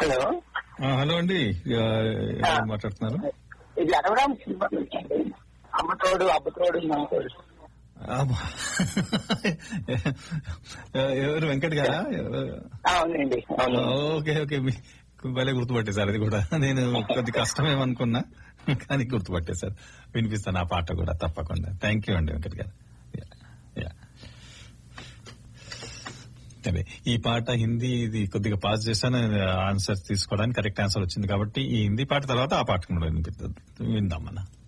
Hello ఆ, hello అండి ఆ, ఎవరు మాట్లాడుతున్నారు ఇది అడవడం సినిమా నుంచి అండి అమ్మతోడు అబ్బతోడు నాతోడు అబ్బా. ఎవరు వెంకట్ గారా అవునండి అవును ఓకే ఓకే మీకు భలే గుర్తుపట్టేశారు అది కూడా నేను కొద్ది కష్టమేమనుకున్నా కానీ గుర్తుపట్టేశారు వినిపిస్తాను ఆ పాట కూడా తప్పకుండా థ్యాంక్ యూ అండి వెంకట్ గారు Yeah, yeah. అదే ఈ పాట హిందీ ఇది కొద్దిగా పాస్ చేశాను ఆన్సర్ తీసుకోవడానికి కరెక్ట్ ఆన్సర్ వచ్చింది కాబట్టి ఈ హిందీ పాట తర్వాత ఆ పాట కూడా వినిపిస్తుంది విందాం మనం